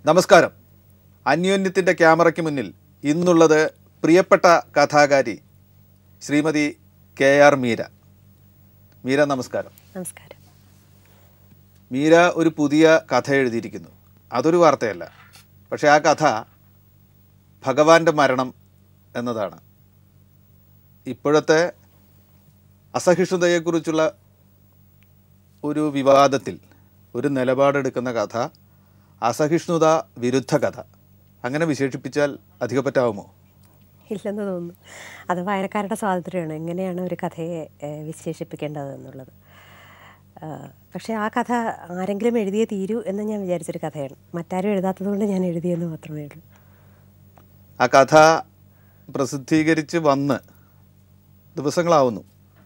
നമസ്കാരം അന്യോന്യത്തിൻ്റെ ക്യാമറയ്ക്ക് മുന്നിൽ ഇന്നുള്ളത് പ്രിയപ്പെട്ട കഥാകാരി ശ്രീമതി കെ ആർ മീര മീര നമസ്കാരം നമസ്കാരം മീര ഒരു പുതിയ കഥ എഴുതിയിരിക്കുന്നു അതൊരു വാർത്തയല്ല പക്ഷേ ആ കഥ ഭഗവാന്റെ മരണം എന്നതാണ് ഇപ്പോഴത്തെ അസഹിഷ്ണുതയെക്കുറിച്ചുള്ള ഒരു വിവാദത്തിൽ ഒരു നിലപാടെടുക്കുന്ന കഥ അസഹിഷ്ണുത വിരുദ്ധ കഥ അങ്ങനെ വിശേഷിപ്പിച്ചാൽ അധികപ്പറ്റാവുമോ ഇല്ലെന്ന് തോന്നുന്നു അത് വായനക്കാരുടെ സ്വാതന്ത്ര്യമാണ് എങ്ങനെയാണ് ഒരു കഥയെ ഏഹ്, വിശേഷിപ്പിക്കേണ്ടത് എന്നുള്ളത് ആ, പക്ഷേ ആ കഥ ആരെങ്കിലും എഴുതിയേ തീരൂ എന്ന് ഞാൻ വിചാരിച്ചൊരു കഥയാണ് മറ്റാരും എഴുതാത്തത് കൊണ്ട് ഞാൻ എഴുതിയെന്ന് മാത്രമേ ഉള്ളൂ ആ കഥ പ്രസിദ്ധീകരിച്ച് വന്ന് ദിവസങ്ങളാവുന്നു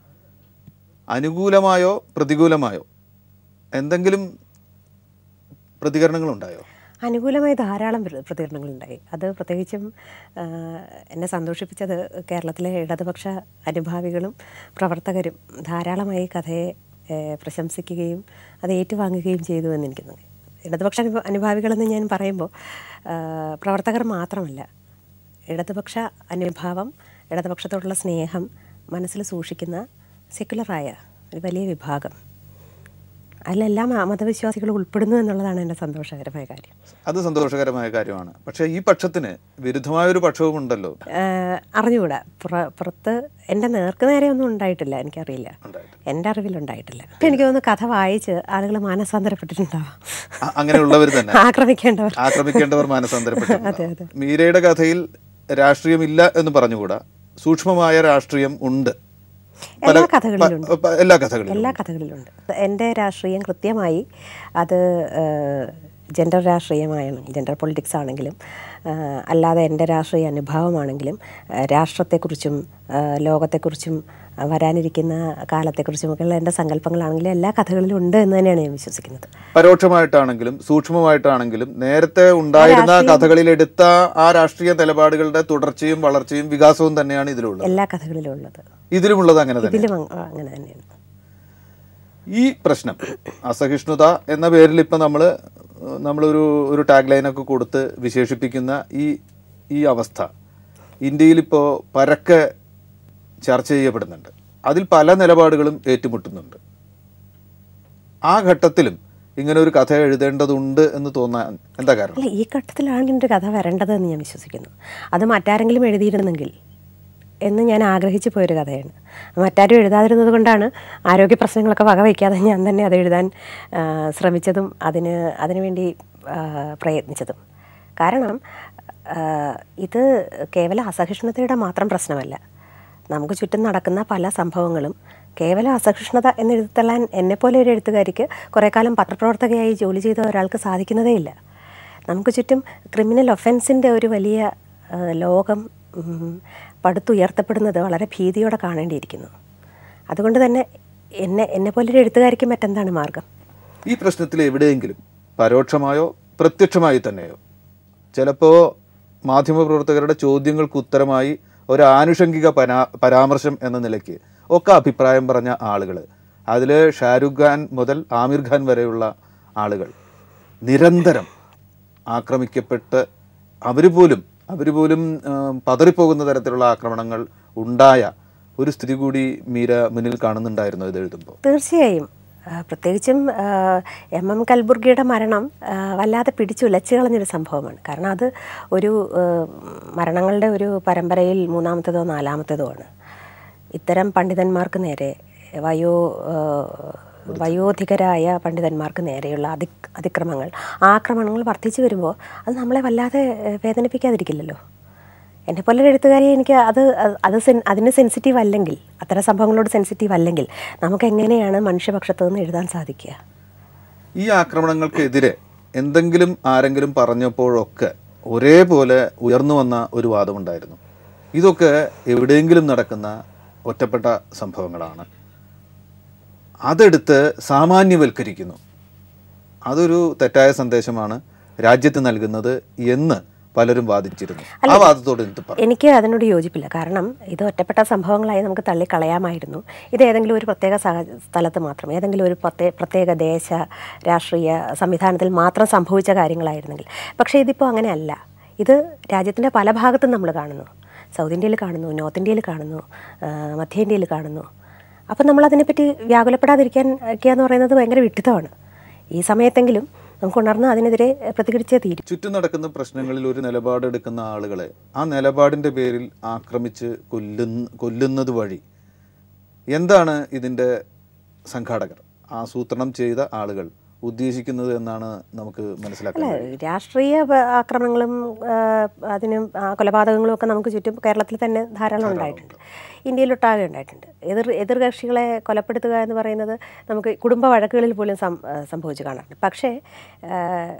അനുകൂലമായോ പ്രതികൂലമായോ എന്തെങ്കിലും പ്രതികരണങ്ങളുണ്ടായോ അനുകൂലമായ ധാരാളം പ്ര- പ്രതികരണങ്ങളുണ്ടായി അത് പ്രത്യേകിച്ചും ആ, എന്നെ സന്തോഷിപ്പിച്ചത് കേരളത്തിലെ ഇടതുപക്ഷ അനുഭാവികളും പ്രവർത്തകരും ധാരാളമായി കഥയെ ഏ, പ്രശംസിക്കുകയും അത് ഏറ്റുവാങ്ങുകയും ചെയ്തു എന്ന് എനിക്ക് തോന്നി ഇടതുപക്ഷ അനുഭ അനുഭാവികളെന്ന് ഞാൻ പറയുമ്പോൾ ആ, പ്രവർത്തകർ മാത്രമല്ല ഇടതുപക്ഷ അനുഭാവം ഇടതുപക്ഷത്തോടുള്ള സ്നേഹം മനസ്സിൽ സൂക്ഷിക്കുന്ന സെക്കുലറായ ഒരു വലിയ വിഭാഗം അതിലെല്ലാം ആ മതവിശ്വാസികൾ ഉൾപ്പെടുന്നു എന്നുള്ളതാണ് എൻ്റെ സന്തോഷകരമായ കാര്യം അത് സന്തോഷകരമായ കാര്യമാണ് പക്ഷേ ഈ പക്ഷത്തിന് വിരുദ്ധമായ ഒരു പക്ഷവും ഉണ്ടല്ലോ ആഹ് അറിഞ്ഞുകൂടാ പുറ പുറത്ത് എൻ്റെ നേർക്ക് നേരെ ഒന്നും ഉണ്ടായിട്ടില്ല എനിക്കറിയില്ല ഉണ്ടായിട്ടില്ല. എൻ്റെ അറിവിലുണ്ടായിട്ടില്ല ഇപ്പം എനിക്ക് തോന്നുന്നു കഥ വായിച്ച് ആളുകൾ മാനസാന്തരപ്പെട്ടിട്ടുണ്ടാവാം അ- അങ്ങനെയുള്ളവർ തന്നെ ആക്രമിക്കേണ്ടവർ ആക്രമിക്കേണ്ടവർ അതെ, മാനസാന്തരപ്പെട്ടു മീരയുടെ കഥയിൽ രാഷ്ട്രീയമില്ല എന്ന് പറഞ്ഞുകൂടാ സൂക്ഷ്മമായ രാഷ്ട്രീയം ഉണ്ട് എല്ലാ കഥകളിലും പ- പ- എല്ലാ കഥകളിലും എല്ലാ കഥകളിലുണ്ട് എൻ്റെ രാഷ്ട്രീയം കൃത്യമായി അത് ജെൻഡർ രാഷ്ട്രീയമായാലും ജെൻഡർ പൊളിറ്റിക്സ് ആണെങ്കിലും ആ, അല്ലാതെ എൻ്റെ രാഷ്ട്രീയ അനുഭവമാണെങ്കിലും ആ, രാഷ്ട്രത്തെക്കുറിച്ചും ആ, ലോകത്തെക്കുറിച്ചും ആ, വരാനിരിക്കുന്ന കാലത്തെക്കുറിച്ചുമൊക്കെയുള്ള എൻ്റെ സങ്കല്പങ്ങളാണെങ്കിലും എല്ലാ കഥകളിലും ഉണ്ട് എന്ന് തന്നെയാണ് ഞാൻ വിശ്വസിക്കുന്നത് പരോക്ഷമായിട്ടാണെങ്കിലും സൂക്ഷ്മമായിട്ടാണെങ്കിലും നേരത്തെ ഉണ്ടായിരുന്ന കഥകളിൽ എടുത്ത ആ രാഷ്ട്രീയ നിലപാടുകളുടെ തുടർച്ചയും വളർച്ചയും വികാസവും തന്നെയാണ് ഇതിലുള്ളത് എല്ലാ കഥകളിലും ഉള്ളത് ഇതിലുമുള്ളത് അങ്ങനെ തന്നെ ഇതിലും അങ്- അങ്ങനെ തന്നെയാണ് ഈ പ്രശ്നം അസഹിഷ്ണുത എന്ന പേരിൽ ഇപ്പം നമ്മൾ നമ്മളൊരു ഒരു ടാഗ് ലൈനൊക്കെ കൊടുത്ത് വിശേഷിപ്പിക്കുന്ന ഈ ഈ അവസ്ഥ ഇന്ത്യയിലിപ്പോൾ പരക്കെ ചർച്ച ചെയ്യപ്പെടുന്നുണ്ട് അതിൽ പല നിലപാടുകളും ഏറ്റുമുട്ടുന്നുണ്ട് ആ ഘട്ടത്തിലും ഇങ്ങനെ ഒരു കഥ എഴുതേണ്ടതുണ്ട് എന്ന് തോന്നാൻ എന്താ കാരണം അല്ല ഈ ഘട്ടത്തിലാണ് ഇങ്ങനെ ഒരു കഥ വരേണ്ടതെന്ന് ഞാൻ വിശ്വസിക്കുന്നു അത് മറ്റാരെങ്കിലും എഴുതിയിരുന്നെങ്കിൽ എന്ന് ഞാൻ ആഗ്രഹിച്ചു പോയൊരു കഥയാണ് മറ്റാരും എഴുതാതിരുന്നത് കൊണ്ടാണ് ആരോഗ്യ പ്രശ്നങ്ങളൊക്കെ വകവയ്ക്കാതെ ഞാൻ തന്നെ അത് എഴുതാൻ ആ, ശ്രമിച്ചതും അതിന് അതിനുവേണ്ടി ആ, പ്രയത്നിച്ചതും കാരണം ആ, ഇത് കേവല അസഹിഷ്ണുതയുടെ മാത്രം പ്രശ്നമല്ല നമുക്ക് ചുറ്റും നടക്കുന്ന പല സംഭവങ്ങളും കേവലം അസഹിഷ്ണുത എന്ന് എഴുതത്തള്ളാൻ എന്നെപ്പോലെ ഒരു എഴുത്തുകാരിക്ക് കുറേ കാലം പത്രപ്രവർത്തകയായി ജോലി ചെയ്ത ഒരാൾക്ക് സാധിക്കുന്നതേയില്ല നമുക്ക് ചുറ്റും ക്രിമിനൽ ഒഫൻസിൻ്റെ ഒരു വലിയ ആ, ലോകം ഉം, പടുത്തുയർത്തപ്പെടുന്നത് വളരെ ഭീതിയോടെ കാണേണ്ടിയിരിക്കുന്നു അതുകൊണ്ട് തന്നെ എന്നെ എന്നെപ്പോലൊരു എഴുത്തുകാരിക്ക് മറ്റെന്താണ് മാർഗം ഈ പ്രശ്നത്തിൽ എവിടെയെങ്കിലും പരോക്ഷമായോ പ്രത്യക്ഷമായി തന്നെയോ ചിലപ്പോൾ മാധ്യമപ്രവർത്തകരുടെ ചോദ്യങ്ങൾക്ക് ഉത്തരമായി ഒരു ആനുഷംഗിക പരാ പരാമർശം എന്ന നിലയ്ക്ക് ഒക്കെ അഭിപ്രായം പറഞ്ഞ ആളുകൾ അതിൽ ഷാരൂഖ് ഖാൻ മുതൽ ആമിർ ഖാൻ വരെയുള്ള ആളുകൾ നിരന്തരം ആക്രമിക്കപ്പെട്ട് അവർ പോലും അവർ പോലും ആ, പതറിപ്പോകുന്ന തരത്തിലുള്ള ആക്രമണങ്ങൾ ഉണ്ടായ ഒരു സ്ഥിതി കൂടി മീര മുന്നിൽ കാണുന്നുണ്ടായിരുന്നു ഇത് എഴുതുമ്പോൾ തീർച്ചയായും ആ, പ്രത്യേകിച്ചും ആ, എം എം കൽബുർഗിയുടെ മരണം ആ, വല്ലാതെ പിടിച്ചുലച്ചു കളഞ്ഞൊരു സംഭവമാണ് കാരണം അത് ഒരു ആ, മരണങ്ങളുടെ ഒരു പരമ്പരയിൽ മൂന്നാമത്തേതോ നാലാമത്തേതോ ആണ് ഇത്തരം പണ്ഡിതന്മാർക്ക് നേരെ വയോ ആ, വയോധികരായ പണ്ഡിതന്മാർക്ക് നേരെയുള്ള അതി അതിക്രമങ്ങൾ ആക്രമണങ്ങൾ വർദ്ധിച്ചു വരുമ്പോൾ അത് നമ്മളെ വല്ലാതെ ആ, വേദനിപ്പിക്കാതിരിക്കില്ലല്ലോ എന്നെ പോലെ ഒരു എഴുത്തുകാരിയെ എനിക്ക് അത് അത് സെൻ അതിന് സെൻസിറ്റീവ് അല്ലെങ്കിൽ അത്തരം സംഭവങ്ങളോട് സെൻസിറ്റീവ് അല്ലെങ്കിൽ നമുക്ക് എങ്ങനെയാണ് മനുഷ്യപക്ഷത്ത് നിന്ന് എഴുതാൻ സാധിക്കുക ഈ ആക്രമണങ്ങൾക്കെതിരെ എന്തെങ്കിലും ആരെങ്കിലും പറഞ്ഞപ്പോഴൊക്കെ ഒരേപോലെ ഉയർന്നു വന്ന ഒരു വാദമുണ്ടായിരുന്നു ഇതൊക്കെ എവിടെയെങ്കിലും നടക്കുന്ന ഒറ്റപ്പെട്ട സംഭവങ്ങളാണ് അതെടുത്ത് സാമാന്യവൽക്കരിക്കുന്നു അതൊരു തെറ്റായ സന്ദേശമാണ് രാജ്യത്ത് നൽകുന്നത് എന്ന് പലരും വാദിച്ചിരുന്നു ആ വാദത്തോട് എന്ത് പറയും എനിക്ക് അതിനോട് യോജിപ്പില്ല കാരണം ഇത് ഒറ്റപ്പെട്ട സംഭവങ്ങളായി നമുക്ക് തള്ളിക്കളയാമായിരുന്നു ഇത് ഏതെങ്കിലും ഒരു പ്രത്യേക സഹ സ്ഥലത്ത് മാത്രം ഏതെങ്കിലും ഒരു പ്രത്യേക പ്രത്യേക ദേശ രാഷ്ട്രീയ സംവിധാനത്തിൽ മാത്രം സംഭവിച്ച കാര്യങ്ങളായിരുന്നെങ്കിൽ പക്ഷേ ഇതിപ്പോൾ അങ്ങനെയല്ല ഇത് രാജ്യത്തിൻ്റെ പല ഭാഗത്തും നമ്മൾ കാണുന്നു സൗത്ത് ഇന്ത്യയിൽ കാണുന്നു നോർത്ത് ഇന്ത്യയിൽ കാണുന്നു ആ, മധ്യ ഇന്ത്യയിൽ കാണുന്നു അപ്പം നമ്മൾ അതിനെപ്പറ്റി വ്യാകുലപ്പെടാതിരിക്കാൻ ഒക്കെ എന്ന് പറയുന്നത് ഭയങ്കര വിഡിത്തമാണ് ഈ സമയത്തെങ്കിലും നമുക്ക് ഉണർന്ന് അതിനെതിരെ പ്രതികരിച്ചേ തീരും ചുറ്റും നടക്കുന്ന പ്രശ്നങ്ങളിൽ ഒരു നിലപാടെടുക്കുന്ന ആളുകളെ ആ നിലപാടിന്റെ പേരിൽ ആക്രമിച്ച് കൊല്ലുന്ന കൊല്ലുന്നത് വഴി എന്താണ് ഇതിന്റെ സംഘാടകർ ആസൂത്രണം ചെയ്ത ആളുകൾ ഉദ്ദേശിക്കുന്നത് എന്നാണ് നമുക്ക് മനസ്സിലാക്കാൻ അല്ല രാഷ്ട്രീയ പ- ആക്രമണങ്ങളും ആ, അതിനും ആ, കൊലപാതകങ്ങളും ഒക്കെ നമുക്ക് ചുറ്റും കേരളത്തിൽ തന്നെ ധാരാളം ഉണ്ടായിട്ടുണ്ട് ഇന്ത്യയിലൊട്ടാകെ ഉണ്ടായിട്ടുണ്ട് എതിർ എതിർകക്ഷികളെ കൊലപ്പെടുത്തുക എന്ന് പറയുന്നത് നമുക്ക് കുടുംബ വഴക്കുകളിൽ പോലും സം- ആ, സംഭവിച്ചു കാണാറുണ്ട് പക്ഷേ ആ,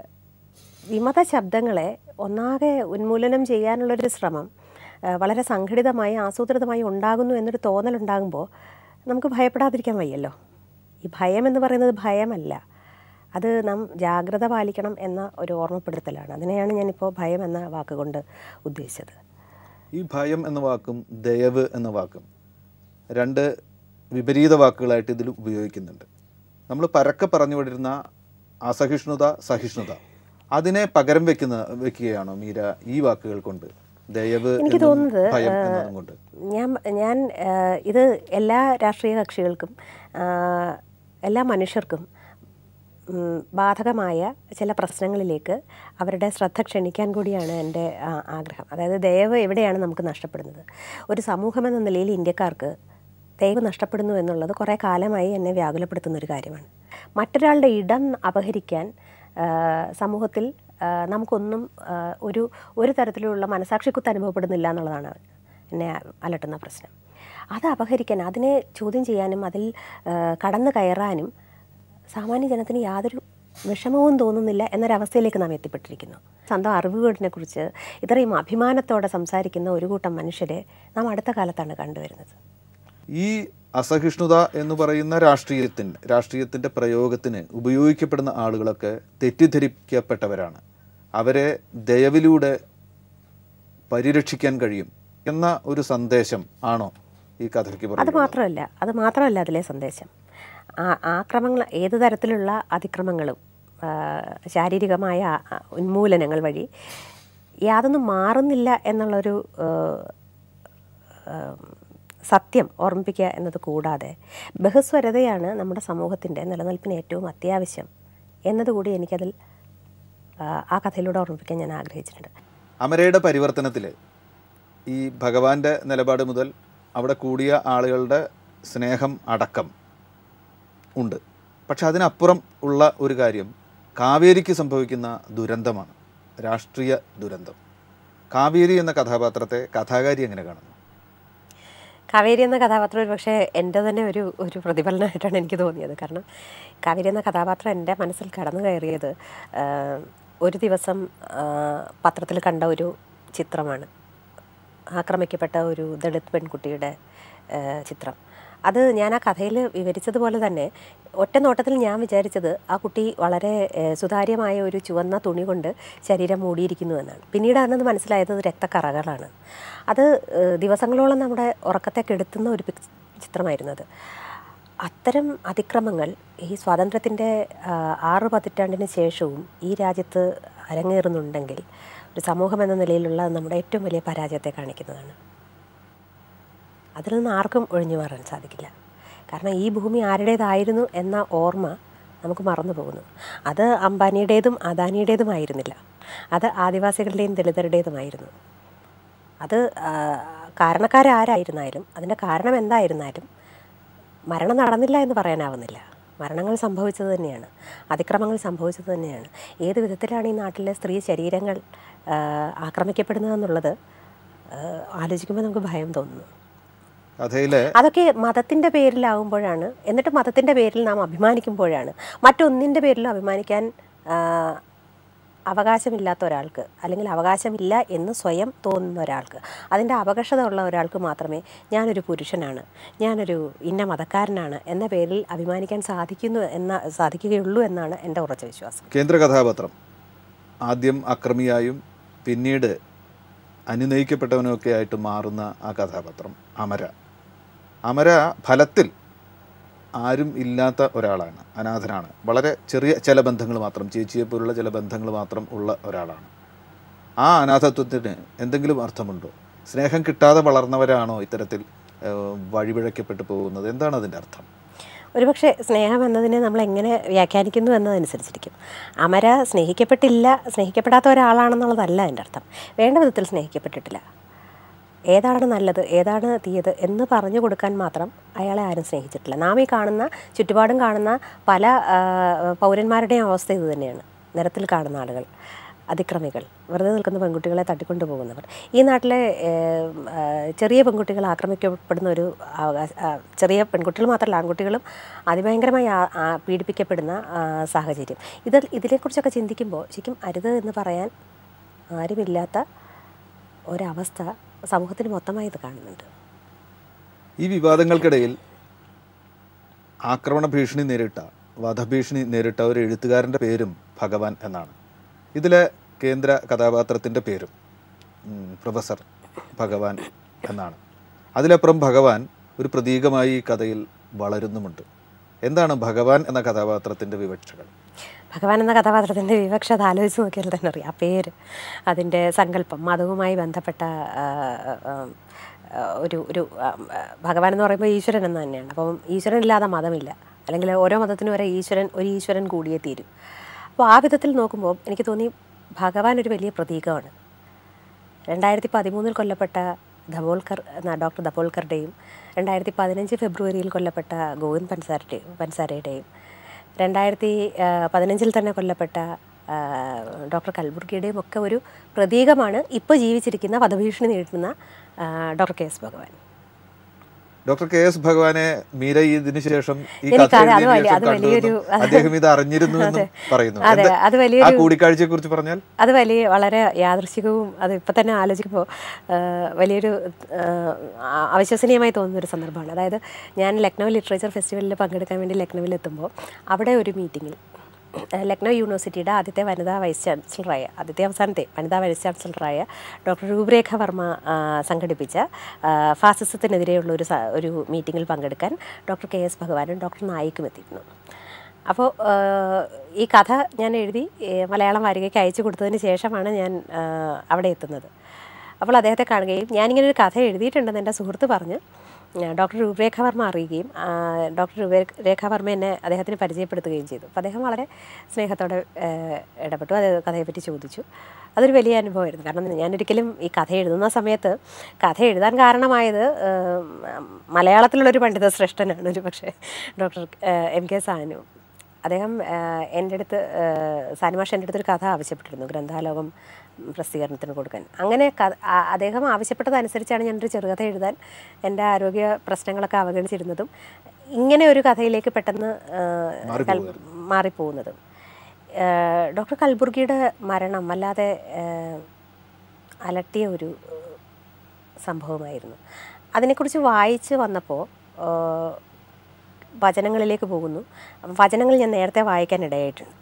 വിമത ശബ്ദങ്ങളെ ഒന്നാകെ ഉന്മൂലനം ചെയ്യാനുള്ളൊരു ശ്രമം ആ, വളരെ സംഘടിതമായി ആസൂത്രിതമായി ഉണ്ടാകുന്നു എന്നൊരു തോന്നലുണ്ടാകുമ്പോൾ നമുക്ക് ഭയപ്പെടാതിരിക്കാൻ വയ്യല്ലോ ഈ ഭയം എന്ന് പറയുന്നത് ഭയമല്ല അത് നാം ജാഗ്രത പാലിക്കണം എന്ന ഒരു ഓർമ്മപ്പെടുത്തലാണ് അതിനെയാണ് ഞാനിപ്പോൾ ഭയം എന്ന വാക്കുകൊണ്ട് ഉദ്ദേശിച്ചത് ഈ ഭയം എന്ന വാക്കും ദയവ് എന്ന വാക്കും രണ്ട് വിപരീത വാക്കുകളായിട്ട് ഇതിൽ ഉപയോഗിക്കുന്നുണ്ട് നമ്മൾ പരക്കെ പറഞ്ഞു വിടിരുന്ന അസഹിഷ്ണുത സഹിഷ്ണുത അതിനെ പകരം വെക്കുന്ന വെക്കുകയാണോ മീര ഈ വാക്കുകൾ കൊണ്ട് ദയവ് എനിക്ക് എന്നും തോന്നുന്നത് ഭയം എന്നതും കൊണ്ട് ഞാൻ ഞാൻ ആ, ഇത് എല്ലാ രാഷ്ട്രീയ കക്ഷികൾക്കും ആ, എല്ലാ മനുഷ്യർക്കും ഉം, ബാധകമായ ചില പ്രശ്നങ്ങളിലേക്ക് അവരുടെ ശ്രദ്ധ ക്ഷണിക്കാൻ കൂടിയാണ് എൻ്റെ ആ, ആഗ്രഹം അതായത് ദയവ് എവിടെയാണ് നമുക്ക് നഷ്ടപ്പെടുന്നത് ഒരു സമൂഹം എന്ന നിലയിൽ ഇന്ത്യക്കാർക്ക് ദയവ് നഷ്ടപ്പെടുന്നു എന്നുള്ളത് കുറേ കാലമായി എന്നെ വ്യാകുലപ്പെടുത്തുന്ന ഒരു കാര്യമാണ് മറ്റൊരാളുടെ ഇടം അപഹരിക്കാൻ ആ, സമൂഹത്തിൽ ആ, നമുക്കൊന്നും ആ, ഒരു ഒരു തരത്തിലുള്ള മനസാക്ഷിക്കുത്ത് അനുഭവപ്പെടുന്നില്ല എന്നുള്ളതാണ് എന്നെ അലട്ടുന്ന പ്രശ്നം അത് അപഹരിക്കാൻ അതിനെ ചോദ്യം ചെയ്യാനും അതിൽ ആ, കടന്നു കയറാനും സാമാന്യ ജനത്തിന് യാതൊരു വിഷമവും തോന്നുന്നില്ല എന്നൊരവസ്ഥയിലേക്ക് നാം എത്തിപ്പെട്ടിരിക്കുന്നു സ്വന്തം അറിവുകളിനെ കുറിച്ച് ഇത്രയും അഭിമാനത്തോടെ സംസാരിക്കുന്ന ഒരു കൂട്ടം മനുഷ്യരെ നാം അടുത്ത കാലത്താണ് കണ്ടുവരുന്നത് ഈ അസഹിഷ്ണുത എന്ന് പറയുന്ന രാഷ്ട്രീയത്തിന് രാഷ്ട്രീയത്തിന്റെ പ്രയോഗത്തിന് ഉപയോഗിക്കപ്പെടുന്ന ആളുകളൊക്കെ തെറ്റിദ്ധരിക്കപ്പെട്ടവരാണ് അവരെ ദയവിലൂടെ പരിരക്ഷിക്കാൻ കഴിയും എന്ന ഒരു സന്ദേശം ആണോ ഈ കഥയ്ക്ക് അത് പറയുന്നത് മാത്രമല്ല അത് മാത്രമല്ല അതിലെ സന്ദേശം ആ ആക്രമങ്ങൾ ഏത് തരത്തിലുള്ള അതിക്രമങ്ങളും ആ, ശാരീരികമായ ആ- ആ ഉന്മൂലനങ്ങൾ വഴി യാതൊന്നും മാറുന്നില്ല എന്നുള്ളൊരു ആ, ആ, സത്യം ഓർമ്മിപ്പിക്കുക എന്നത് കൂടാതെ ബഹുസ്വരതയാണ് നമ്മുടെ സമൂഹത്തിൻ്റെ നിലനിൽപ്പിന് ഏറ്റവും അത്യാവശ്യം എന്നതുകൂടി എനിക്കതിൽ ആ, ആ കഥയിലൂടെ ഓർമ്മിപ്പിക്കാൻ ഞാൻ ആഗ്രഹിച്ചിട്ടുണ്ട് അമരയുടെ പരിവർത്തനത്തിൽ ഈ ഭഗവാന്റെ നിലപാട് മുതൽ അവിടെ കൂടിയ ആളുകളുടെ സ്നേഹം അടക്കം ഉണ്ട് പക്ഷെ അതിനപ്പുറം ഉള്ള ഒരു കാര്യം കാവേരിക്ക് സംഭവിക്കുന്ന ദുരന്തമാണ് രാഷ്ട്രീയ ദുരന്തം കാവേരി എന്ന കഥാപാത്രത്തെ കഥാകാരി എങ്ങനെ കാണുന്നു കാവേരി എന്ന കഥാപാത്രം ഒരു പക്ഷേ എൻ്റെ തന്നെ ഒരു ഒരു പ്രതിഫലനമായിട്ടാണ് എനിക്ക് തോന്നിയത് കാരണം കാവേരി എന്ന കഥാപാത്രം എൻ്റെ മനസ്സിൽ കടന്നു കയറിയത് ആ, ഒരു ദിവസം ആ, പത്രത്തിൽ കണ്ട ഒരു ചിത്രമാണ് ആക്രമിക്കപ്പെട്ട ഒരു ദളിത് പെൺകുട്ടിയുടെ ആ, ചിത്രം അത് ഞാൻ ആ കഥയിൽ വിവരിച്ചതുപോലെ തന്നെ ഒറ്റ നോട്ടത്തിൽ ഞാൻ വിചാരിച്ചത് ആ കുട്ടി വളരെ ഏ, സുതാര്യമായ ഒരു ചുവന്ന തുണി കൊണ്ട് ശരീരം മൂടിയിരിക്കുന്നു എന്നാണ് പിന്നീടാണ് അത് മനസ്സിലായത് അത് രക്തക്കറകളാണ് അത് ഏ, ദിവസങ്ങളോളം നമ്മുടെ ഉറക്കത്തെ കെടുത്തുന്ന ഒരു പിക് ചിത്രമായിരുന്നു അത് അത്തരം അതിക്രമങ്ങൾ ഈ സ്വാതന്ത്ര്യത്തിൻ്റെ ആ, ആറ് പതിറ്റാണ്ടിന് ശേഷവും ഈ രാജ്യത്ത് അരങ്ങേറുന്നുണ്ടെങ്കിൽ ഒരു സമൂഹം എന്ന നിലയിലുള്ള നമ്മുടെ ഏറ്റവും വലിയ പരാജയത്തെ കാണിക്കുന്നതാണ് അതിൽ നിന്ന് ആർക്കും ഒഴിഞ്ഞു മാറാൻ സാധിക്കില്ല കാരണം ഈ ഭൂമി ആരുടേതായിരുന്നു എന്ന ഓർമ്മ നമുക്ക് മറന്നു പോകുന്നു അത് അംബാനിയുടേതും അദാനിയുടേതുമായിരുന്നില്ല അത് ആദിവാസികളുടെയും ദളിതരുടേതുമായിരുന്നു അത് ആ, കാരണക്കാരാരായിരുന്നാലും അതിൻ്റെ കാരണം എന്തായിരുന്നാലും മരണം നടന്നില്ല എന്ന് പറയാനാവുന്നില്ല മരണങ്ങൾ സംഭവിച്ചത് തന്നെയാണ് അതിക്രമങ്ങൾ സംഭവിച്ചത് തന്നെയാണ് ഏത് വിധത്തിലാണ് ഈ നാട്ടിലെ സ്ത്രീ ശരീരങ്ങൾ ആ, ആക്രമിക്കപ്പെടുന്നതെന്നുള്ളത് ആ, ആലോചിക്കുമ്പോൾ നമുക്ക് ഭയം തോന്നുന്നു കഥയിലെ അതൊക്കെ മതത്തിൻ്റെ പേരിലാവുമ്പോഴാണ് എന്നിട്ട് മതത്തിൻ്റെ പേരിൽ നാം അഭിമാനിക്കുമ്പോഴാണ് മറ്റൊന്നിൻ്റെ പേരിലും അഭിമാനിക്കാൻ ആ, അവകാശമില്ലാത്ത ഒരാൾക്ക് അല്ലെങ്കിൽ അവകാശമില്ല എന്ന് സ്വയം തോന്നുന്ന ഒരാൾക്ക് അതിൻ്റെ അവകാശത ഉള്ള ഒരാൾക്ക് മാത്രമേ ഞാനൊരു പുരുഷനാണ് ഞാനൊരു ഇന്ന മതക്കാരനാണ് എന്ന പേരിൽ അഭിമാനിക്കാൻ സാധിക്കുന്നു എന്ന സാധിക്കുകയുള്ളൂ എന്നാണ് എൻ്റെ ഉറച്ച വിശ്വാസം കേന്ദ്ര കഥാപാത്രം ആദ്യം അക്രമിയായും പിന്നീട് അനുനയിക്കപ്പെട്ടവനൊക്കെ ആയിട്ട് മാറുന്ന ആ കഥാപാത്രം അമര അമര ഫലത്തിൽ ആരും ഇല്ലാത്ത ഒരാളാണ് അനാഥനാണ് വളരെ ചെറിയ ചില ബന്ധങ്ങൾ മാത്രം ചേച്ചിയെ പോലുള്ള ചില ബന്ധങ്ങൾ മാത്രം ഉള്ള ഒരാളാണ് ആ അനാഥത്വത്തിന് എന്തെങ്കിലും അർത്ഥമുണ്ടോ സ്നേഹം കിട്ടാതെ വളർന്നവരാണോ ഇത്തരത്തിൽ ഏഹ്, വഴിപിഴയ്ക്കപ്പെട്ടു പോകുന്നത് എന്താണ് അതിൻ്റെ അർത്ഥം ഒരുപക്ഷെ സ്നേഹം എന്നതിനെ നമ്മൾ എങ്ങനെ വ്യാഖ്യാനിക്കുന്നു എന്നതനുസരിച്ചിരിക്കും അമര സ്നേഹിക്കപ്പെട്ടില്ല സ്നേഹിക്കപ്പെടാത്ത ഒരാളാണെന്നുള്ളതല്ല അതിൻ്റെ അർത്ഥം വേണ്ട വിധത്തിൽ സ്നേഹിക്കപ്പെട്ടിട്ടില്ല ഏതാണ് നല്ലത് ഏതാണ് തീയത് എന്ന് പറഞ്ഞു കൊടുക്കാൻ മാത്രം അയാളെ ആരും സ്നേഹിച്ചിട്ടില്ല നാം ഈ കാണുന്ന ചുറ്റുപാടും കാണുന്ന പല ആ, പൗരന്മാരുടെയും അവസ്ഥ ഇത് തന്നെയാണ് നിരത്തിൽ കാണുന്ന ആളുകൾ അതിക്രമികൾ വെറുതെ നിൽക്കുന്ന പെൺകുട്ടികളെ തട്ടിക്കൊണ്ടു പോകുന്നവർ ഈ നാട്ടിലെ ഏം, ആ, ചെറിയ പെൺകുട്ടികൾ ആക്രമിക്കപ്പെടുന്ന ഒരു അവകാശ ആ, ചെറിയ പെൺകുട്ടികൾ മാത്രമല്ല ആൺകുട്ടികളും അതിഭയങ്കരമായി ആ- ആ പീഡിപ്പിക്കപ്പെടുന്ന ആ, സാഹചര്യം ഇത് ഇതിനെക്കുറിച്ചൊക്കെ ചിന്തിക്കുമ്പോൾ ശരിക്കും അരുത് എന്ന് പറയാൻ ആരുമില്ലാത്ത ഒരവസ്ഥ സമൂഹത്തിന് മൊത്തമായി ഇത് കാണുന്നുണ്ട് ഈ വിവാദങ്ങൾക്കിടയിൽ ആക്രമണ ഭീഷണി നേരിട്ട വധഭീഷണി നേരിട്ട ഒരു എഴുത്തുകാരൻ്റെ പേരും ഭഗവാൻ എന്നാണ് ഇതിലെ കേന്ദ്ര കഥാപാത്രത്തിൻ്റെ പേരും ഉം, പ്രൊഫസർ ഭഗവാൻ എന്നാണ് അതിലപ്പുറം ഭഗവാൻ ഒരു പ്രതീകമായി ഈ കഥയിൽ വളരുന്നുമുണ്ട് എന്താണ് ഭഗവാൻ എന്ന കഥാപാത്രത്തിൻ്റെ വിവക്ഷകൾ ഭഗവാൻ എന്ന കഥാപാത്രത്തിൻ്റെ വിവക്ഷ അത് ആലോചിച്ച് നോക്കിയാൽ തന്നെ അറിയാം ആ പേര് അതിൻ്റെ സങ്കല്പം മതവുമായി ബന്ധപ്പെട്ട ആ, ആ, ആ, ഒരു ഒരു ആ, ആ, ഭഗവാൻ എന്ന് പറയുമ്പോൾ ഈശ്വരൻ എന്ന് തന്നെയാണ് അപ്പം ഈശ്വരൻ ഇല്ലാതെ മതമില്ല അല്ലെങ്കിൽ ഓരോ മതത്തിനും വരെ ഈശ്വരൻ ഒരു ഈശ്വരൻ കൂടിയേ തീരും അപ്പോൾ ആ വിധത്തിൽ നോക്കുമ്പോൾ എനിക്ക് തോന്നി ഭഗവാൻ ഒരു വലിയ പ്രതീകമാണ് രണ്ടായിരത്തി പതിമൂന്നിൽ കൊല്ലപ്പെട്ട ധബോൾക്കർ എന്ന ഡോക്ടർ ധബോൾക്കറുടെയും രണ്ടായിരത്തി പതിനഞ്ച് ഫെബ്രുവരിയിൽ കൊല്ലപ്പെട്ട ഗോവിന്ദ് പൻസാരയുടെയും പൻസാരയുടെയും രണ്ടായിരത്തി ആ, പതിനഞ്ചിൽ തന്നെ കൊല്ലപ്പെട്ട ആ, ഡോക്ടർ കൽബുർഗിയുടെയും ഒക്കെ ഒരു പ്രതീകമാണ് ഇപ്പോൾ ജീവിച്ചിരിക്കുന്ന വധഭീഷണി നേരിടുന്ന ആ, doctor K S Bhagavan doctor K S ഭഗവാനെ മീര ഇതിനു ശേഷം ഈ എനിക്ക് കഥ അത് അത് എഴുതിയതിനു വലിയ- ശേഷം അത് വലിയൊരു- കണ്ടുവെന്നും അദ്ദേഹം ഇത് അറിഞ്ഞിരുന്നു എന്നും പറയുന്നു അതെ, എന്ത്- അത് ആ വലിയൊരു- കൂടിക്കാഴ്ചയെ കുറിച്ച് പറഞ്ഞാൽ അത് വലിയ വളരെ യാദൃശികവും അത് ഇപ്പം തന്നെ ആലോചിക്കുമ്പോൾ ആ, വലിയൊരു ആ, ആ- അവിശ്വസനീയമായി തോന്നുന്ന ഒരു സന്ദർഭമാണ് അതായത് ഞാൻ ലക്നൗ ലിറ്ററേച്ചർ ഫെസ്റ്റിവലിൽ പങ്കെടുക്കാൻ വേണ്ടി ലക്നൗവിൽ എത്തുമ്പോൾ അവിടെ ഒരു മീറ്റിങ്ങിൽ ലക്നൗ യൂണിവേഴ്സിറ്റിയുടെ ആദ്യത്തെ വനിതാ വൈസ് ചാൻസലറായ ആദ്യത്തെ അവസാനത്തെ വനിതാ വൈസ് ചാൻസലറായ ഡോക്ടർ രൂപരേഖ വർമ്മ ആ, സംഘടിപ്പിച്ച ആ, ഫാസിസത്തിനെതിരെയുള്ള ഒരു സ- ഒരു മീറ്റിങ്ങിൽ പങ്കെടുക്കാൻ ഡോക്ടർ കെ എസ് ഭഗവാനും ഡോക്ടർ നായിക്കും എത്തിയിരുന്നു അപ്പോൾ ഈ കഥ ഞാൻ എഴുതി ഏ, മലയാളം വാരികയ്ക്ക് അയച്ചു കൊടുത്തതിന് ശേഷമാണ് ഞാൻ ആ, അവിടെ എത്തുന്നത് അപ്പോൾ അദ്ദേഹത്തെ കാണുകയും ഞാനിങ്ങനെ ഒരു കഥ എഴുതിയിട്ടുണ്ടെന്ന് എൻ്റെ സുഹൃത്ത് പറഞ്ഞ് ആ, ഡോക്ടർ രൂപരേഖ വർമ്മ അറിയുകയും ആ, ഡോക്ടർ രൂപരേഖ വർമ്മ എന്നെ അദ്ദേഹത്തിന് പരിചയപ്പെടുത്തുകയും ചെയ്തു അപ്പോൾ അദ്ദേഹം വളരെ സ്നേഹത്തോടെ ഏ, ഇടപെട്ടു അത് കഥയെപ്പറ്റി ചോദിച്ചു അതൊരു വലിയ അനുഭവമായിരുന്നു കാരണം ഞാനൊരിക്കലും ഈ കഥ എഴുതുന്ന സമയത്ത് കഥ എഴുതാൻ കാരണമായത് ഏം, മലയാളത്തിലുള്ളൊരു പണ്ഡിത ശ്രേഷ്ഠനാണ് ഒരു പക്ഷേ ഡോക്ടർ എം കെ സാനു അദ്ദേഹം ആഹ്, എൻ്റെ അടുത്ത് ആഹ്, സാനിമാഷ് എൻ്റെ അടുത്തൊരു കഥ ആവശ്യപ്പെട്ടിരുന്നു ഗ്രന്ഥാലോകം പ്രസിദ്ധീകരണത്തിന് കൊടുക്കാൻ അങ്ങനെ ക- ആ- അദ്ദേഹം ആവശ്യപ്പെട്ടതനുസരിച്ചാണ് ഞാനൊരു ചെറുകഥ എഴുതാൻ എൻ്റെ ആരോഗ്യ പ്രശ്നങ്ങളൊക്കെ അവഗണിച്ചിരുന്നതും ഇങ്ങനെ ഒരു കഥയിലേക്ക് പെട്ടെന്ന് ആഹ്, കൽ- മാറിപ്പോകുന്നതും ആഹ്, ഡോക്ടർ കൽബുർഗിയുടെ മരണം വല്ലാതെ ആഹ്, അലട്ടിയ ഒരു സംഭവമായിരുന്നു അതിനെക്കുറിച്ച് വായിച്ച് വന്നപ്പോൾ വചനങ്ങളിലേക്ക് പോകുന്നു വചനങ്ങൾ ഞാൻ നേരത്തെ വായിക്കാൻ ഇടയായിട്ടുണ്ട്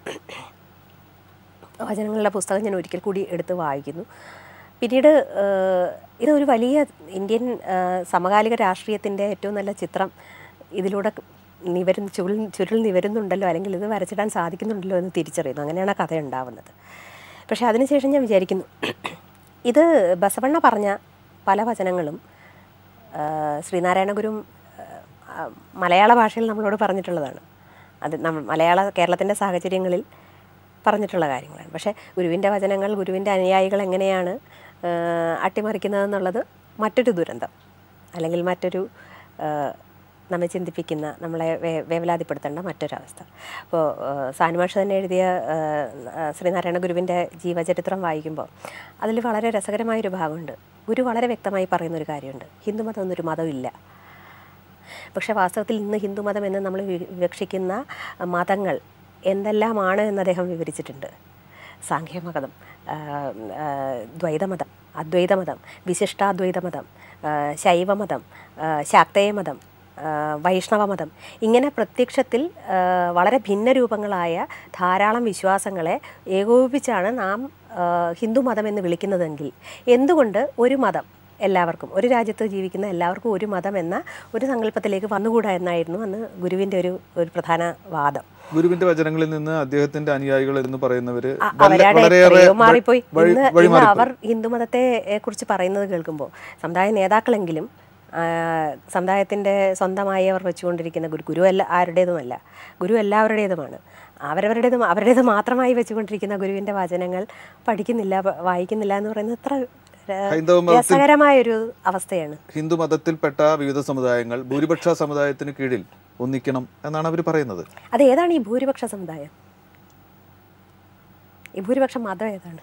വചനങ്ങളുടെ പുസ്തകം ഞാൻ ഒരിക്കൽ കൂടി എടുത്ത് വായിക്കുന്നു പിന്നീട് ഏഹ്, ഇതൊരു വലിയ ഇന്ത്യൻ ഏഹ്, സമകാലിക രാഷ്ട്രീയത്തിൻ്റെ ഏറ്റവും നല്ല ചിത്രം ഇതിലൂടെ നിവരുന്ന ചുരുൾ ചുരുൾ നിവരുന്നുണ്ടല്ലോ അല്ലെങ്കിൽ ഇത് വരച്ചിടാൻ സാധിക്കുന്നുണ്ടല്ലോ എന്ന് തിരിച്ചറിയുന്നു അങ്ങനെയാണ് ആ കഥ ഉണ്ടാവുന്നത് പക്ഷേ അതിനുശേഷം ഞാൻ വിചാരിക്കുന്നു ഇത് ബസവണ്ണ പറഞ്ഞ പല വചനങ്ങളും ആ, ശ്രീനാരായണ ഗുരു ആ, മലയാള ഭാഷയിൽ നമ്മളോട് പറഞ്ഞിട്ടുള്ളതാണ് അത് നമ്മൾ മലയാള കേരളത്തിൻ്റെ സാഹചര്യങ്ങളിൽ പറഞ്ഞിട്ടുള്ള കാര്യങ്ങളാണ് പക്ഷേ ഗുരുവിൻ്റെ വചനങ്ങൾ ഗുരുവിൻ്റെ അനുയായികൾ എങ്ങനെയാണ് ആ, അട്ടിമറിക്കുന്നതെന്നുള്ളത് മറ്റൊരു ദുരന്തം അല്ലെങ്കിൽ മറ്റൊരു ആ, നമ്മെ ചിന്തിപ്പിക്കുന്ന നമ്മളെ വേ വേവലാതിപ്പെടുത്തേണ്ട മറ്റൊരവസ്ഥ അപ്പോൾ സാനുമാഷ് തന്നെ എഴുതിയ ആ, ആ, ശ്രീനാരായണ ഗുരുവിൻ്റെ ജീവചരിത്രം വായിക്കുമ്പോൾ അതിൽ വളരെ രസകരമായൊരു ഭാഗമുണ്ട് ഗുരു വളരെ വ്യക്തമായി പറയുന്നൊരു കാര്യമുണ്ട് ഹിന്ദുമതം എന്നൊരു മതമില്ല പക്ഷേ വാസ്തവത്തിൽ ഇന്ന് ഹിന്ദുമതം എന്ന് നമ്മൾ വി- വിവക്ഷിക്കുന്ന മതങ്ങൾ എന്തെല്ലാമാണ് എന്ന് അദ്ദേഹം വിവരിച്ചിട്ടുണ്ട് സാഖ്യമതം ആ, ആ, ദ്വൈതമതം അദ്വൈതമതം വിശിഷ്ടാദ്വൈതമതം ആ, ശൈവമതം ആ, ശാക്തേയമതം ആ, വൈഷ്ണവ മതം ഇങ്ങനെ പ്രത്യക്ഷത്തിൽ ആ, വളരെ ഭിന്ന രൂപങ്ങളായ ധാരാളം വിശ്വാസങ്ങളെ ഏകോപിപ്പിച്ചാണ് നാം ആ, ഹിന്ദു മതം എന്ന് വിളിക്കുന്നതെങ്കിൽ എന്തുകൊണ്ട് ഒരു മതം എല്ലാവർക്കും ഒരു രാജ്യത്ത് ജീവിക്കുന്ന എല്ലാവർക്കും ഒരു മതം എന്ന ഒരു സങ്കല്പത്തിലേക്ക് വന്നുകൂടാ എന്നായിരുന്നു അന്ന് ഗുരുവിൻ്റെ ഒരു ഒരു പ്രധാന വാദം ഗുരുവിന്റെ വചനങ്ങളിൽ നിന്ന് അദ്ദേഹത്തിന്റെ അനുയായികൾ എന്ന് പറയുന്നവര് അ- വല്ല- അവരുടെ വളരെയേറെ എത്രയോ മാറിപ്പോയി വഴി- ഇന്ന് വഴി ഇന്ന് മാറിപ്പോയി. അവർ ഹിന്ദുമതത്തെ എ, കുറിച്ച് പറയുന്നത് കേൾക്കുമ്പോൾ സമുദായ നേതാക്കളെങ്കിലും ആ, സമുദായത്തിന്റെ സ്വന്തമായി അവർ വെച്ചുകൊണ്ടിരിക്കുന്ന ഗുരു ഗുരു എല്ലാ ആരുടേതുമല്ല ഗുരു എല്ലാവരുടേതുമാണ് അവരവരുടേതും അവരുടേത് മാത്രമായി വെച്ചുകൊണ്ടിരിക്കുന്ന ഗുരുവിന്റെ വചനങ്ങൾ പഠിക്കുന്നില്ല പ- വായിക്കുന്നില്ല എന്ന് പറയുന്നത് എത്ര ആ, ഹൈന്ദവ മതത്തിൽ രസകരമായൊരു അവസ്ഥയാണ് ഹിന്ദു മതത്തിൽപ്പെട്ട വിവിധ സമുദായങ്ങൾ ഭൂരിപക്ഷ സമുദായത്തിന് കീഴിൽ ഒന്നിക്കണം എന്നാണ് അവർ പറയുന്നത് അത് ഏതാണ് ഈ ഭൂരിപക്ഷ സമുദായം ഈ ഭൂരിപക്ഷ മതം ഏതാണ്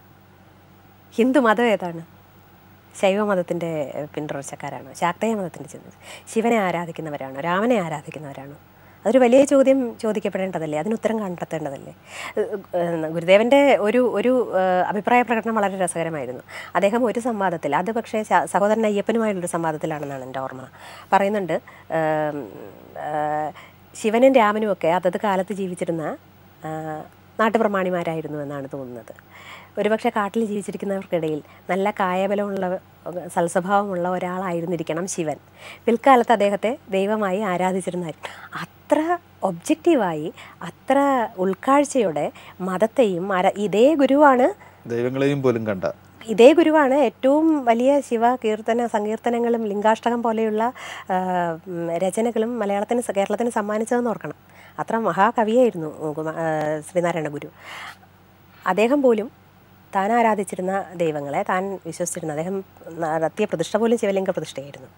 ഹിന്ദു മതം ഏതാണ് ശൈവ മതത്തിൻ്റെ പിന്തുടർച്ചക്കാരാണോ ശാക്തേയ മതത്തിൻ്റെ ചെന്ന് ശിവനെ ആരാധിക്കുന്നവരാണോ രാമനെ ആരാധിക്കുന്നവരാണോ അതൊരു വലിയ ചോദ്യം ചോദിക്കപ്പെടേണ്ടതല്ലേ അതിന് ഉത്തരം കണ്ടെത്തേണ്ടതല്ലേ ഏഹ് ഏഹ് ഗുരുദേവൻ്റെ ഒരു ഒരു ഏഹ് അഭിപ്രായ പ്രകടനം വളരെ രസകരമായിരുന്നു അദ്ദേഹം ഒരു സംവാദത്തിൽ അത് പക്ഷേ ശ- സഹോദരൻ അയ്യപ്പനുമായുള്ളൊരു സംവാദത്തിലാണെന്നാണ് എൻ്റെ ഓർമ്മ പറയുന്നുണ്ട് ഏഹ് ഏഹ് ശിവനും രാമനും ഒക്കെ അതത് കാലത്ത് ജീവിച്ചിരുന്ന ഏഹ് നാട്ടുപ്രമാണിമാരായിരുന്നു എന്നാണ് തോന്നുന്നത് ഒരുപക്ഷെ കാട്ടിൽ ജീവിച്ചിരിക്കുന്നവർക്കിടയിൽ നല്ല കായബലമുള്ള സൽസ്വഭാവമുള്ള ഒരാളായിരുന്നിരിക്കണം ശിവൻ പിൽക്കാലത്ത് അദ്ദേഹത്തെ ദൈവമായി ആരാധിച്ചിരുന്നായിരുന്നു അത്ര ഒബ്ജക്റ്റീവായി അത്ര ഉൾക്കാഴ്ചയോടെ മതത്തെയും ആരാ ഇതേ ഗുരുവാണ് ദൈവങ്ങളെയും പോലും കണ്ട ഇതേ ഗുരുവാണ് ഏറ്റവും വലിയ ശിവ കീർത്തന സങ്കീർത്തനങ്ങളും ലിംഗാഷ്ടകം പോലെയുള്ള ആ, ഉം, രചനകളും മലയാളത്തിന് സ- കേരളത്തിന് സമ്മാനിച്ചതെന്ന് ഓർക്കണം അത്ര മഹാകവിയായിരുന്നു കുമാ- ആ, ശ്രീനാരായണ ഗുരു അദ്ദേഹം പോലും താൻ ആരാധിച്ചിരുന്ന ദൈവങ്ങളെ താൻ വിശ്വസിച്ചിരുന്ന അദ്ദേഹം നടത്തിയ പ്രതിഷ്ഠ പോലും ശിവലിംഗ പ്രതിഷ്ഠയായിരുന്നു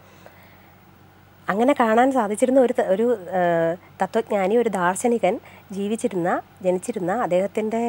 അങ്ങനെ കാണാൻ സാധിച്ചിരുന്ന ഒരു ത- ഒരു ആ, തത്വജ്ഞാനി ഒരു ദാർശനികൻ ജീവിച്ചിരുന്ന ജനിച്ചിരുന്ന അദ്ദേഹത്തിൻ്റെ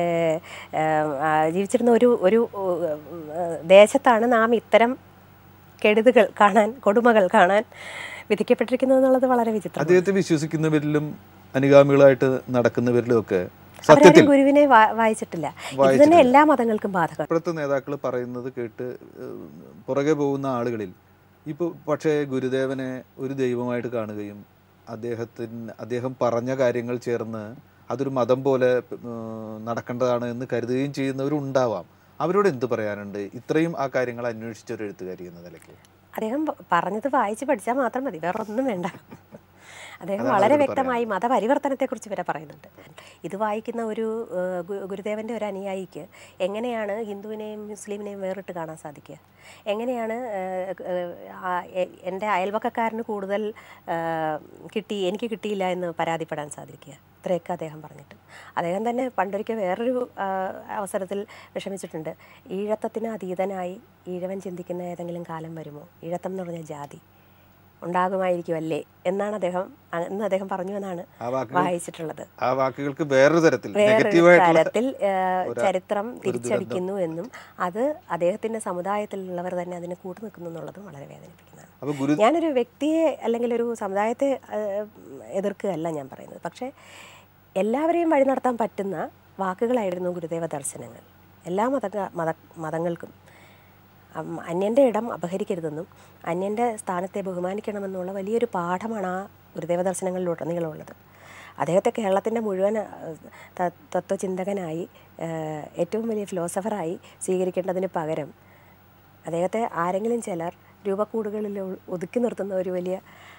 ആ, ആ, ജീവിച്ചിരുന്ന ഒരു ഒരു ആ, ദേശത്താണ് നാം ഇത്തരം കെടുതുകൾ കാണാൻ കൊടുമകൾ കാണാൻ വിധിക്കപ്പെട്ടിരിക്കുന്നത് എന്നുള്ളത് വളരെ വിചിത്രം അദ്ദേഹത്തെ വിശ്വസിക്കുന്നവരിലും അനുഗാമികളായിട്ട് നടക്കുന്നവരിലും ഒക്കെ അവരാരും സത്യത്തിൽ ഗുരുവിനെ വാ- വായിച്ചിട്ടില്ല ഇത് തന്നെ എല്ലാ മതങ്ങൾക്കും ബാധകം ഇപ്പോഴത്തെ നേതാക്കൾ പറയുന്നത് കേട്ട് ഏഹ്, പുറകെ പോകുന്ന ആളുകളിൽ ഇപ്പോൾ പക്ഷേ ഗുരുദേവനെ ഒരു ദൈവമായിട്ട് കാണുകയും അദ്ദേഹത്തിന് അദ്ദേഹം പറഞ്ഞ കാര്യങ്ങൾ ചേർന്ന് അതൊരു മതം പോലെ ഏഹ്, നടക്കേണ്ടതാണ് എന്ന് കരുതുകയും ചെയ്യുന്നവരുണ്ടാവാം അവരോട് എന്ത് പറയാനുണ്ട് ഇത്രയും ആ കാര്യങ്ങൾ അന്വേഷിച്ച ഒരു എഴുത്തുകാരി എന്ന നിലയ്ക്ക് അദ്ദേഹം പ- പറഞ്ഞത് വായിച്ച് പഠിച്ചാൽ മാത്രം മതി വേറെ ഒന്നും വേണ്ട അദ്ദേഹം അതാണ് വളരെ അവരോട് വ്യക്തമായി മതപരിവർത്തനത്തെക്കുറിച്ച് വരെ പറയുന്നുണ്ട് ഇത് വായിക്കുന്ന ഒരു ഏഹ്, ഗു- ഗുരുദേവൻ്റെ ഒരു അനുയായിക്ക് എങ്ങനെയാണ് ഹിന്ദുവിനെയും മുസ്ലിമിനെയും വേറിട്ട് കാണാൻ സാധിക്കുക എങ്ങനെയാണ് ഏഹ്, ഏഹ്, ആ, എ- എൻ്റെ അയൽവക്കക്കാരന് കൂടുതൽ ഏഹ്, കിട്ടി എനിക്ക് കിട്ടിയില്ല എന്ന് പരാതിപ്പെടാൻ സാധിക്കുക ഇത്രയൊക്കെ അദ്ദേഹം പറഞ്ഞിട്ട് അദ്ദേഹം തന്നെ പണ്ടൊരിക്കൽ വേറൊരു ആ, അവസരത്തിൽ വിഷമിച്ചിട്ടുണ്ട് ഈഴത്തത്തിന് അതീതനായി ഈഴവൻ ചിന്തിക്കുന്ന ഏതെങ്കിലും കാലം വരുമോ ഈഴത്തം എന്ന് പറഞ്ഞ ജാതി ഉണ്ടാകുമായിരിക്കുമല്ലേ എന്നാണ് അദ്ദേഹം എന്ന് അദ്ദേഹം പറഞ്ഞു എന്നാണ് ആ വാക്കുകൾ വായിച്ചിട്ടുള്ളത് ആ വാക്കുകൾക്ക് വേറൊരു തരത്തിൽ വേറൊരു നെഗറ്റീവായിട്ടുള്ള തരത്തിൽ ആ, ചരിത്രം തിരിച്ചടിക്കുന്നു എന്നും അത് അദ്ദേഹത്തിന്റെ സമുദായത്തിലുള്ളവർ തന്നെ അതിന് കൂട്ടു നിൽക്കുന്നു എന്നുള്ളതും വളരെ വേദനിപ്പിക്കുന്നതാണ് അപ്പൊ ഗുരു ഞാനൊരു വ്യക്തിയെ അല്ലെങ്കിൽ ഒരു സമുദായത്തെ ആ, എതിർക്കുകയല്ല ഞാൻ പറയുന്നത് പക്ഷേ എല്ലാവരെയും വഴി നടത്താൻ പറ്റുന്ന വാക്കുകളായിരുന്നു ഗുരുദേവ ദർശനങ്ങൾ എല്ലാ മത മത മതങ്ങൾക്കും അം, അന്യൻ്റെ ഇടം അപഹരിക്കരുതെന്നും അന്യൻ്റെ സ്ഥാനത്തെ ബഹുമാനിക്കണമെന്നുള്ള വലിയൊരു പാഠമാണ് ആ ഗുരുദേവ ദർശനങ്ങളിലുടനീളമുള്ളത് അദ്ദേഹത്തെ കേരളത്തിൻ്റെ മുഴുവൻ ആ, ത- തത്വചിന്തകനായി ആ, ഏറ്റവും വലിയ ഫിലോസഫറായി സ്വീകരിക്കേണ്ടതിന് പകരം അദ്ദേഹത്തെ ആരെങ്കിലും ചിലർ രൂപക്കൂടുകളിൽ ഒ- ഒതുക്കി നിർത്തുന്ന ഒരു വലിയ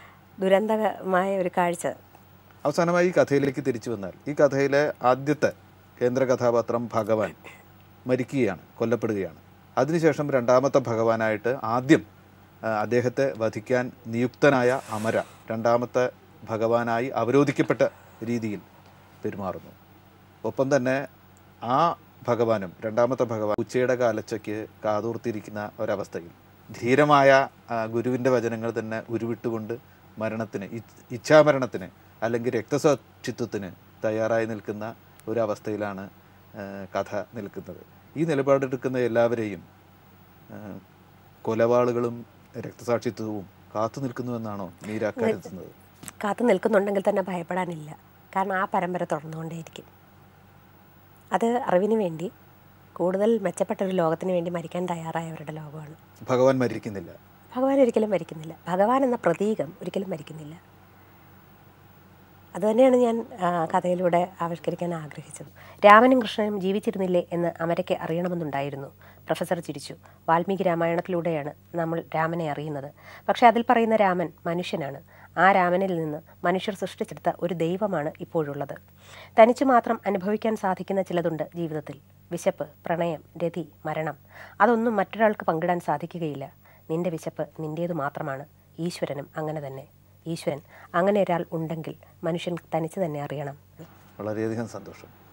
ദുരന്തമായ ഒരു കാഴ്ച അവസാനമായി ഈ കഥയിലേക്ക് തിരിച്ചു വന്നാൽ ഈ കഥയിലെ ആദ്യത്തെ കേന്ദ്ര കഥാപാത്രം ഭഗവാൻ മരിക്കുകയാണ് കൊല്ലപ്പെടുകയാണ് അതിനുശേഷം രണ്ടാമത്തെ ഭഗവാനായിട്ട് ആദ്യം ആ, അദ്ദേഹത്തെ വധിക്കാൻ നിയുക്തനായ അമര രണ്ടാമത്തെ ഭഗവാനായി അവരോധിക്കപ്പെട്ട രീതിയിൽ പെരുമാറുന്നു ഒപ്പം തന്നെ ആ ഭഗവാനും രണ്ടാമത്തെ ഭഗവാൻ ഉച്ചയുടെ കാലച്ചയ്ക്ക് കാതോർത്തിരിക്കുന്ന ഒരവസ്ഥയിൽ ധീരമായ ആ, ഗുരുവിൻ്റെ വചനങ്ങൾ തന്നെ ഉരുവിട്ടുകൊണ്ട് മരണത്തിന് ഇ- ഇച്ഛാമരണത്തിന് അല്ലെങ്കിൽ രക്തസാക്ഷിത്വത്തിന് തയ്യാറായി നിൽക്കുന്ന ഒരവസ്ഥയിലാണ് ആ, കഥ നിൽക്കുന്നത് ഈ നിലപാടെടുക്കുന്ന എല്ലാവരെയും ആ, കൊലവാളുകളും രക്തസാക്ഷിത്വവും കാത്തു നിൽക്കുന്നുവെന്നാണോ മീര കരുതുന്നത് കാത്തു നിൽക്കുന്നുണ്ടെങ്കിൽ തന്നെ ഭയപ്പെടാനില്ല കാരണം ആ പരമ്പര തുടർന്നുകൊണ്ടേയിരിക്കും അത് അറിവിന് വേണ്ടി കൂടുതൽ മെച്ചപ്പെട്ട ഒരു ലോകത്തിന് വേണ്ടി മരിക്കാൻ തയ്യാറായവരുടെ ലോകമാണ് ഭഗവാൻ മരിക്കുന്നില്ല ഭഗവാൻ ഒരിക്കലും മരിക്കുന്നില്ല ഭഗവാൻ എന്ന പ്രതീകം ഒരിക്കലും മരിക്കുന്നില്ല അതുതന്നെയാണ് ഞാൻ ആ, കഥയിലൂടെ ആവിഷ്കരിക്കാൻ ആഗ്രഹിച്ചത് രാമനും കൃഷ്ണനും ജീവിച്ചിരുന്നില്ലേ എന്ന് അമരയ്ക്ക് അറിയണമെന്നുണ്ടായിരുന്നു പ്രൊഫസർ ചിരിച്ചു വാൽമീകി രാമായണത്തിലൂടെയാണ് നമ്മൾ രാമനെ അറിയുന്നത് പക്ഷേ അതിൽ പറയുന്ന രാമൻ മനുഷ്യനാണ് ആ രാമനിൽ നിന്ന് മനുഷ്യർ സൃഷ്ടിച്ചെടുത്ത ഒരു ദൈവമാണ് ഇപ്പോഴുള്ളത് തനിച്ചു മാത്രം അനുഭവിക്കാൻ സാധിക്കുന്ന ചിലതുണ്ട് ജീവിതത്തിൽ വിശപ്പ് പ്രണയം രതി മരണം അതൊന്നും മറ്റൊരാൾക്ക് പങ്കിടാൻ സാധിക്കുകയില്ല നിന്റെ വിശപ്പ് നിന്റേതു മാത്രമാണ് ഈശ്വരനും അങ്ങനെ തന്നെ ഈശ്വരൻ അങ്ങനെ ഒരാൾ ഉണ്ടെങ്കിൽ മനുഷ്യൻ തനിച്ച് തന്നെ അറിയണം വളരെയധികം സന്തോഷം